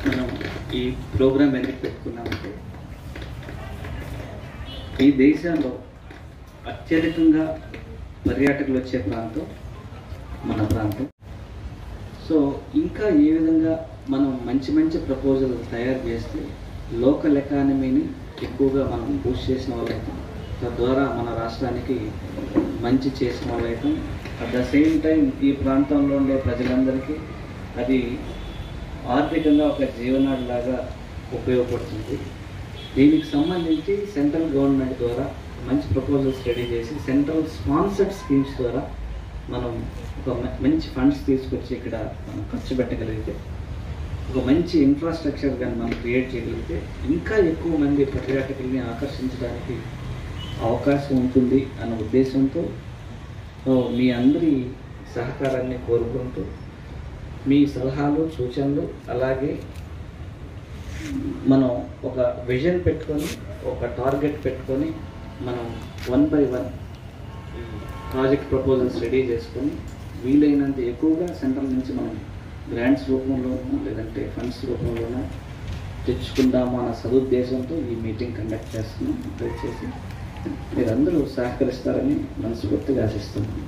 మనం ఈ ప్రోగ్రాం ఎందుకు పెట్టుకున్నామంటే ఈ దేశంలో అత్యధికంగా పర్యాటకులు వచ్చే ప్రాంతం మన ప్రాంతం సో ఇంకా ఏ విధంగా మనం మంచి మంచి ప్రపోజల్ తయారు చేస్తే లోకల్ ఎకానమీని ఎక్కువగా మనం బూస్ట్ చేసిన వాళ్ళైతాం తద్వారా మన రాష్ట్రానికి మంచి చేసిన వాళ్ళైతాం అట్ ద సేమ్ టైం ఈ ప్రాంతంలో ఉండే ప్రజలందరికీ అది ఆర్థికంగా ఒక జీవనాడి లాగా ఉపయోగపడుతుంది దీనికి సంబంధించి సెంట్రల్ గవర్నమెంట్ ద్వారా మంచి ప్రపోజల్స్ రెడీ చేసి సెంట్రల్ స్పాన్సర్డ్ స్కీమ్స్ ద్వారా మనం ఒక మ- మంచి ఫండ్స్ తీసుకొచ్చి ఇక్కడ మనం ఖర్చు పెట్టగలిగితే ఒక మంచి ఇన్ఫ్రాస్ట్రక్చర్ కానీ మనం క్రియేట్ చేయగలిగితే ఇంకా ఎక్కువ మంది పర్యాటకుల్ని ఆకర్షించడానికి అవకాశం ఉంటుంది అన్న ఉద్దేశంతో సో మీ అందరి సహకారాన్ని కోరుకుంటూ మీ సలహాలు సూచనలు అలాగే మనం ఒక విజన్ పెట్టుకొని ఒక టార్గెట్ పెట్టుకొని మనం one by one project proposals ready చేసుకొని వీలైనంత ఎక్కువగా సెంట్రల్ నుంచి మనం గ్రాంట్స్ రూపంలోనూ లేదంటే ఫండ్స్ రూపంలోనూ తెచ్చుకుందాము అన్న సదుద్దేశంతో ఈ మీటింగ్ కండక్ట్ చేస్తున్నాం దయచేసి మీరందరూ సహకరిస్తారని మనస్ఫూర్తిగా ఆశిస్తున్నాను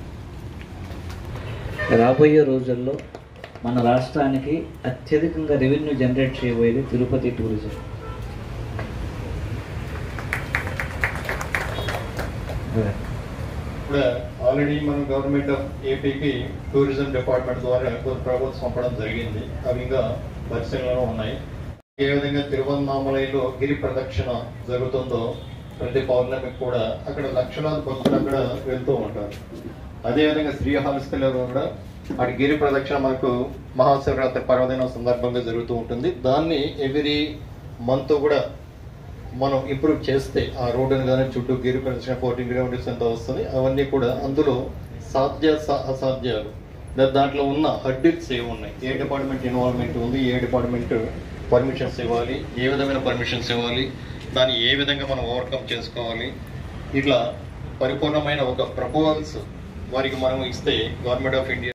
రాబోయే రోజుల్లో మన రాష్ట్రానికి అత్యధికంగా రెవెన్యూ జనరేట్ చేయబోయేది తిరుపతి టూరిజం కూడా ఆల్రెడీ మనం గవర్నమెంట్ ఆఫ్ ఏపీకి టూరిజం డిపార్ట్మెంట్ ద్వారా కొన్ని ప్రపోజల్స్ పంపడం జరిగింది అవి ఇంకా పరిశీలనలో ఉన్నాయి ఏ విధంగా తిరువన్నామలైలో గిరి ప్రదక్షిణ జరుగుతుందో ప్రతి పౌర్ణమికి కూడా అక్కడ లక్షలాది భక్తులు అక్కడ వెళ్తూ ఉంటారు అదేవిధంగా శ్రీహారస్థిలో కూడా అటు గిరి ప్రదక్షిణ మనకు మహాశివరాత్రి పర్వదినం సందర్భంగా జరుగుతూ ఉంటుంది దాన్ని ఎవ్రీ మంత్ కూడా మనం ఇంప్రూవ్ చేస్తే ఆ రోడ్డుని కానీ చుట్టూ గిరి ప్రదక్షిణ ఫోర్టీన్ కిలోమీటర్స్ ఎంత వస్తుంది అవన్నీ కూడా అందులో సాధ్య స- అసాధ్యాలు దా- దాంట్లో ఉన్న హడ్డిల్స్ ఏమి ఉన్నాయి ఏ డిపార్ట్మెంట్ ఇన్వాల్వ్మెంట్ ఉంది ఏ డిపార్ట్మెంట్ పర్మిషన్స్ ఇవ్వాలి ఏ విధమైన పర్మిషన్స్ ఇవ్వాలి దాన్ని ఏ విధంగా మనం ఓవర్కమ్ చేసుకోవాలి ఇట్లా పరిపూర్ణమైన ఒక ప్రపోజల్స్ వారికి మనం ఇస్తే గవర్నమెంట్ ఆఫ్ ఇండియా